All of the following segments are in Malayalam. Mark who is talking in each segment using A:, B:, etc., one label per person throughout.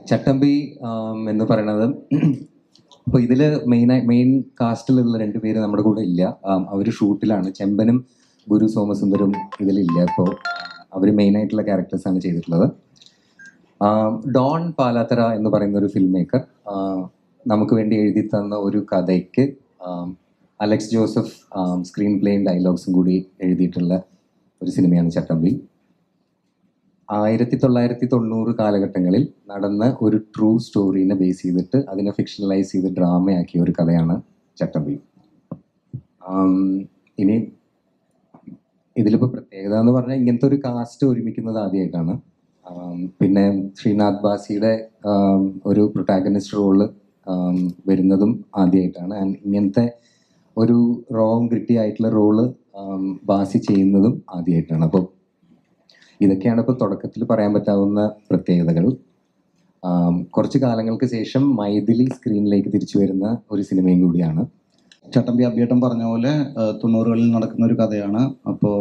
A: ചട്ടമ്പി ആം, എന്ന് പറയണത് അപ്പോൾ ഇതില് മെയിൻ മെയിൻ കാസ്റ്റിലുള്ള രണ്ട് പേര് നമ്മുടെ കൂടെ ഇല്ല അവർ ഷൂട്ടിലാണ് ചെമ്പനും ഗുരു സോമസുന്ദരും ഇതിലില്ല അപ്പോൾ അവർ മെയിൻ ആയിട്ടുള്ള ക്യാരക്ടേഴ്സ് ആണ് ചെയ്തിട്ടുള്ളത് ആം, ഡോൺ പാലാത്തറ എന്ന് പറയുന്ന ഒരു ഫിൽം മേക്കർ നമുക്ക് വേണ്ടി എഴുതി തന്ന ഒരു കഥയ്ക്ക് ആം, അലക്സ് ജോസഫ് സ്ക്രീൻ പ്ലേയും ഡയലോഗ്സും കൂടി എഴുതിയിട്ടുള്ള ഒരു സിനിമയാണ് ചട്ടമ്പി ആയിരത്തി തൊള്ളായിരത്തി തൊണ്ണൂറ് കാലഘട്ടങ്ങളിൽ നടന്ന ഒരു ട്രൂ സ്റ്റോറീനെ ബേസ് ചെയ്തിട്ട് അതിനെ ഫിക്ഷണലൈസ് ചെയ്ത് ഡ്രാമയാക്കിയ ഒരു കഥയാണ് ചട്ടമ്പി ആം, ഇനി ഇതിലിപ്പോൾ പ്രത്യേകത എന്ന് പറഞ്ഞാൽ ഇങ്ങനത്തെ ഒരു കാസ്റ്റ് ഒരുമിക്കുന്നത് ആദ്യമായിട്ടാണ് ആം, പിന്നെ ശ്രീനാഥ് ബാസിയുടെ ആം, ഒരു പ്രൊട്ടാഗനിസ്റ്റ് റോള് വരുന്നതും ആദ്യമായിട്ടാണ് ആൻഡ് ഇങ്ങനത്തെ ഒരു റോങ് ഗ്രിട്ടി ആയിട്ടുള്ള റോള് ബാസി ചെയ്യുന്നതും ആദ്യമായിട്ടാണ് അപ്പോൾ ഇതൊക്കെയാണ് ഇപ്പോൾ തുടക്കത്തിൽ പറയാൻ പറ്റാവുന്ന പ്രത്യേകതകൾ ആം, കുറച്ച് കാലങ്ങൾക്ക് ശേഷം മൈഥിലി സ്ക്രീനിലേക്ക് തിരിച്ചു വരുന്ന ഒരു സിനിമയും കൂടിയാണ്
B: ചട്ടമ്പി അഭിയേട്ടൻ പറഞ്ഞ പോലെ ആ, തൊണ്ണൂറുകളിൽ നടക്കുന്ന ഒരു കഥയാണ് അപ്പോൾ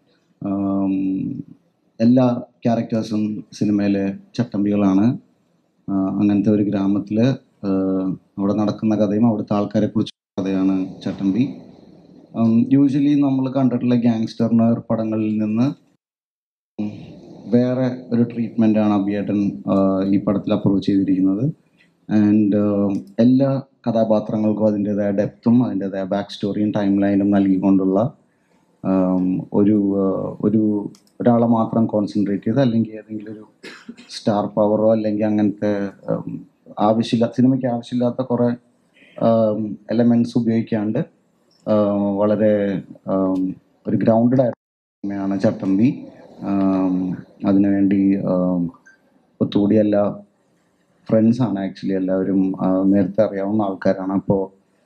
B: എല്ലാ ക്യാരക്ടേഴ്സും സിനിമയിലെ ചട്ടമ്പികളാണ് ആ, അങ്ങനത്തെ ഒരു ഗ്രാമത്തിൽ അവിടെ നടക്കുന്ന കഥയും അവിടുത്തെ ആൾക്കാരെ കുറിച്ച് കഥയാണ് ചട്ടമ്പി യൂഷ്വലി നമ്മൾ കണ്ടിട്ടുള്ള ഗ്യാങ്സ്റ്റർനർ പടങ്ങളിൽ നിന്ന് ഉം, വേറെ ഒരു ട്രീറ്റ്മെൻ്റ് ആണ് അഭിയേട്ടൻ ആ, ഈ പടത്തിൽ അപ്രോച്ച് ചെയ്തിരിക്കുന്നത് ആൻഡ് എല്ലാ കഥാപാത്രങ്ങൾക്കും അതിൻ്റെതായ ഡെപ്തും അതിൻ്റെതായ ബാക്ക് സ്റ്റോറിയും ടൈം ലൈനും നൽകിക്കൊണ്ടുള്ള ആം, ഒരു ആ, ഒരു ഒരാളെ മാത്രം കോൺസെൻട്രേറ്റ് ചെയ്ത് അല്ലെങ്കിൽ ഏതെങ്കിലും ഒരു സ്റ്റാർ പവറോ അല്ലെങ്കിൽ അങ്ങനത്തെ ആം, ആവശ്യമില്ല സിനിമയ്ക്ക് ആവശ്യമില്ലാത്ത കുറേ എലമെൻറ്റ്സ് ഉപയോഗിക്കാണ്ട് ആ, വളരെ ആം, ഒരു ഗ്രൗണ്ടഡ് ആയ സിനിമയാണ് ചട്ടമ്പി ആം, അതിനുവേണ്ടി ആം, ഒത്തുകൂടി എല്ലാ ഫ്രണ്ട്സാണ് ആക്ച്വലി എല്ലാവരും ആ, നേരത്തെ അറിയാവുന്ന ആൾക്കാരാണ് അപ്പോൾ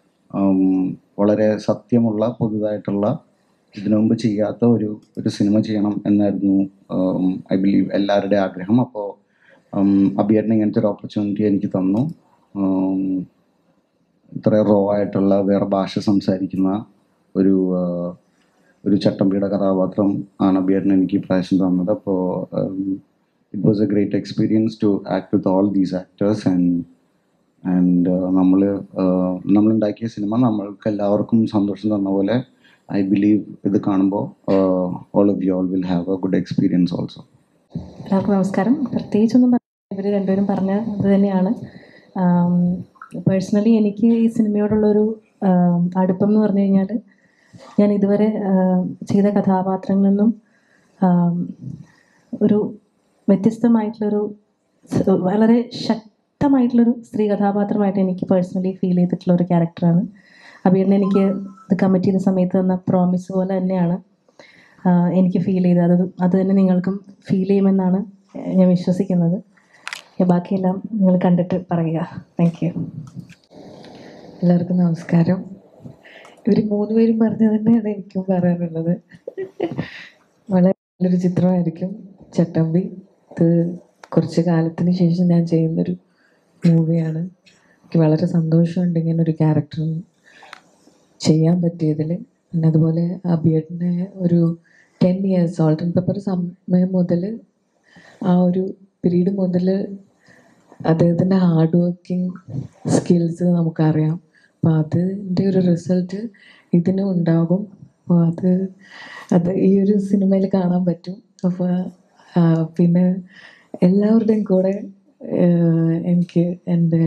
B: വളരെ സത്യമുള്ള പുതുതായിട്ടുള്ള ഇതിനു മുമ്പ് ചെയ്യാത്ത ഒരു ഒരു സിനിമ ചെയ്യണം എന്നായിരുന്നു ഐ ബിലീവ് എല്ലാവരുടെ ആഗ്രഹം അപ്പോൾ അഭിയേട്ടൻ ഇങ്ങനത്തെ ഒരു ഓപ്പർച്യൂണിറ്റി എനിക്ക് തന്നു ഉം, ഇത്ര റോ ആയിട്ടുള്ള വേറെ ഭാഷ സംസാരിക്കുന്ന ഒരു ആ, ഒരു ചട്ടമ്പിയുടെ കഥാപാത്രം ആണ് അഭിയേട്ടൻ എനിക്ക് ഈ പ്രാവശ്യം തന്നത് അപ്പോൾ it was a great experience to act with all these actors and and നമ്മൾ നമ്മളുണ്ടാക്കിയ സിനിമ നമ്മൾക്ക് എല്ലാവർക്കും സന്തോഷം തന്ന പോലെ ഐ ബിലീവ് ഇത് കാണുമ്പോൾ all of you all will have a good experience also
C: എല്ലാവർക്കും നമസ്കാരം പ്രത്യേകിച്ചൊന്നും പറഞ്ഞില്ല ഇവർ രണ്ടുപേരും പറഞ്ഞ ഇത് തന്നെയാണ് പേഴ്സണലി എനിക്ക് ഈ സിനിമയോടുള്ളൊരു ആം, അടുപ്പം എന്ന് പറഞ്ഞു കഴിഞ്ഞാൽ ഞാൻ ഇതുവരെ ആം, ചെയ്ത കഥാപാത്രങ്ങളിൽ നിന്നും ആം, ഒരു വ്യത്യസ്തമായിട്ടുള്ളൊരു സ് വളരെ ശക്തമായിട്ടുള്ളൊരു സ്ത്രീ കഥാപാത്രമായിട്ട് എനിക്ക് പേഴ്സണലി ഫീൽ ചെയ്തിട്ടുള്ള ഒരു ക്യാരക്ടറാണ് അബീറിനെ എനിക്ക് ഇത് കമ്മിറ്റ് ചെയ്ത സമയത്ത് തന്ന പ്രോമിസ് പോലെ തന്നെയാണ് ആഹ് എനിക്ക് ഫീൽ ചെയ്തത് അത് അത് തന്നെ നിങ്ങൾക്കും ഫീൽ ചെയ്യുമെന്നാണ് ഞാൻ വിശ്വസിക്കുന്നത് ബാക്കിയെല്ലാം നിങ്ങൾ കണ്ടിട്ട് പറയുക താങ്ക് യു
D: എല്ലാവർക്കും നമസ്കാരം ഇവർ മൂന്ന് പേരും പറഞ്ഞത് തന്നെയാണ് എനിക്കും പറയാനുള്ളത് വളരെ നല്ലൊരു ചിത്രമായിരിക്കും ചട്ടമ്പി ഇത് കുറച്ച് കാലത്തിന് ശേഷം ഞാൻ ചെയ്യുന്നൊരു മൂവിയാണ് എനിക്ക് വളരെ സന്തോഷമുണ്ട് ഇങ്ങനെ ഒരു ക്യാരക്ടർ ചെയ്യാൻ പറ്റിയതിൽ പിന്നെ അതുപോലെ അബിയേട്ടനെ ഒരു ten years salt and pepper സമയം മുതൽ ആ ഒരു പീരീഡ് മുതൽ അദ്ദേഹത്തിൻ്റെ ഹാർഡ് വർക്കിംഗ് സ്കിൽസ് നമുക്കറിയാം അപ്പോൾ അതിൻ്റെ ഒരു റിസൾട്ട് ഇതിനും ഉണ്ടാകും അപ്പോൾ അത് അത് ഈ ഒരു സിനിമയിൽ കാണാൻ പറ്റും അപ്പോൾ പിന്നെ എല്ലാവരുടെയും കൂടെ ആഹ് എനിക്ക് എൻ്റെ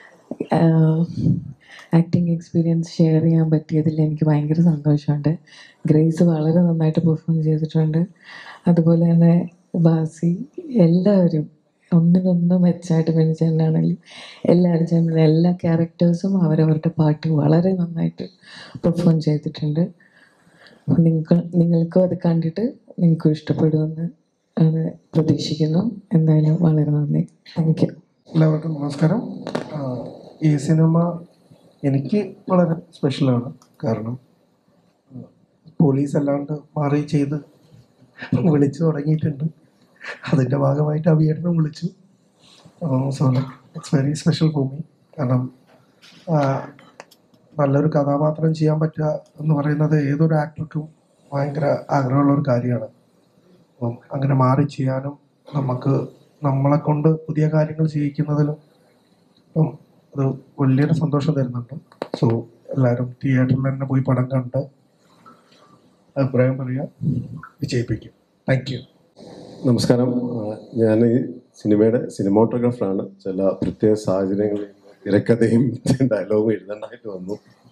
D: ആക്ടിങ് എക്സ്പീരിയൻസ് ഷെയർ ചെയ്യാൻ പറ്റിയതിൽ എനിക്ക് ഭയങ്കര സന്തോഷമുണ്ട് ഗ്രേസ് വളരെ നന്നായിട്ട് പെർഫോം ചെയ്തിട്ടുണ്ട് അതുപോലെ തന്നെ ബാസി എല്ലാവരും ഒന്നിനൊന്ന് മെച്ചമായിട്ട് ബെനിച്ചേട്ടനാണെങ്കിലും എല്ലാവരും ചേട്ടൻ എല്ലാ ക്യാരക്ടേഴ്സും അവരവരുടെ പാട്ട് വളരെ നന്നായിട്ട് പെർഫോം ചെയ്തിട്ടുണ്ട് അപ്പോൾ നിങ്ങൾക്ക് നിങ്ങൾക്കും അത് കണ്ടിട്ട് നിങ്ങൾക്കും ഇഷ്ടപ്പെടുമെന്ന് ആണ് പ്രതീക്ഷിക്കുന്നു എന്തായാലും വളരെ നന്ദി താങ്ക് യു
E: എല്ലാവർക്കും നമസ്കാരം ആ, ഈ സിനിമ എനിക്ക് വളരെ സ്പെഷ്യലാണ് കാരണം ആ, പോലീസ് അല്ലാണ്ട് മാറി ചെയ്ത് വിളിച്ചു തുടങ്ങിയിട്ടുണ്ട് അതിൻ്റെ ഭാഗമായിട്ട് അഭിയേട്ടനും വിളിച്ചു so it's very special for me കാരണം ആ, നല്ലൊരു കഥാപാത്രം ചെയ്യാൻ പറ്റുക എന്ന് പറയുന്നത് ഏതൊരു ആക്ടർക്കും ഭയങ്കര ആഗ്രഹമുള്ള ഒരു കാര്യമാണ് അപ്പം അങ്ങനെ മാറി ചെയ്യാനും നമുക്ക് നമ്മളെ കൊണ്ട് പുതിയ കാര്യങ്ങൾ ചെയ്യിക്കുന്നതിലും ഇപ്പം അത് വലിയൊരു സന്തോഷം തരുന്നുണ്ട് സോ എല്ലാവരും തിയേറ്ററിൽ തന്നെ പോയി പടം കണ്ട് അഭിപ്രായം പറയുക വിജയിപ്പിക്കും താങ്ക് യു
F: നമസ്കാരം ആ, ഞാൻ ഈ സിനിമയുടെ സിനിമാട്ടോഗ്രാഫറാണ് ചില പ്രത്യേക സാഹചര്യങ്ങളിൽ തിരക്കഥയും ഡയലോഗും എഴുതേണ്ടതായിട്ട് വന്നു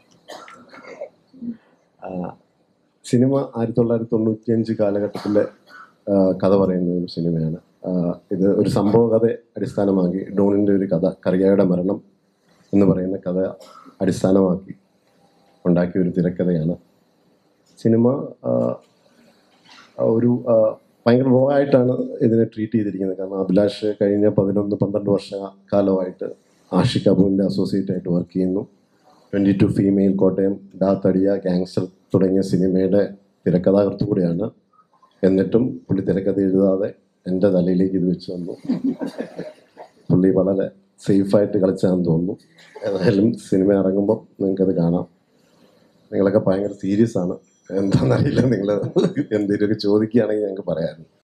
F: ആ, സിനിമ ആയിരത്തി തൊള്ളായിരത്തി തൊണ്ണൂറ്റി അഞ്ച് കാലഘട്ടത്തിലെ ആ, കഥ പറയുന്ന ഒരു സിനിമയാണ് ആ, ഇത് ഒരു സംഭവ കഥ അടിസ്ഥാനമാക്കി ഡോണിൻ്റെ ഒരു കഥ കറിയയുടെ മരണം എന്ന് പറയുന്ന കഥ അടിസ്ഥാനമാക്കി ഉണ്ടാക്കിയ ഒരു തിരക്കഥയാണ് സിനിമ ആ, ഒരു ആ, ഭയങ്കര റോ ആയിട്ടാണ് ഇതിനെ ട്രീറ്റ് ചെയ്തിരിക്കുന്നത് കാരണം അഭിലാഷ് കഴിഞ്ഞ പതിനൊന്ന് പന്ത്രണ്ട് വർഷ കാലമായിട്ട് ആഷിഖ് അബുവിൻ്റെ അസോസിയേറ്റ് ആയിട്ട് വർക്ക് ചെയ്യുന്നു twenty two female Kottayam Da Thadiya gangster തുടങ്ങിയ സിനിമയുടെ തിരക്കഥാകൃത്ത് കൂടിയാണ് എന്നിട്ടും പുള്ളി തിരക്കഥ എഴുതാതെ എൻ്റെ തലയിലേക്ക് ഇത് വെച്ച് തന്നു പുള്ളി വളരെ സേഫായിട്ട് കളിച്ചാന്ന് തോന്നുന്നു ഏതായാലും സിനിമ ഇറങ്ങുമ്പോൾ നിങ്ങൾക്കത് കാണാം നിങ്ങളൊക്കെ ഭയങ്കര സീരിയസ് ആണ് എന്താണെന്നറിയില്ല നിങ്ങൾ എന്തെങ്കിലുമൊക്കെ ചോദിക്കുകയാണെങ്കിൽ ഞങ്ങൾക്ക് പറയാമായിരുന്നു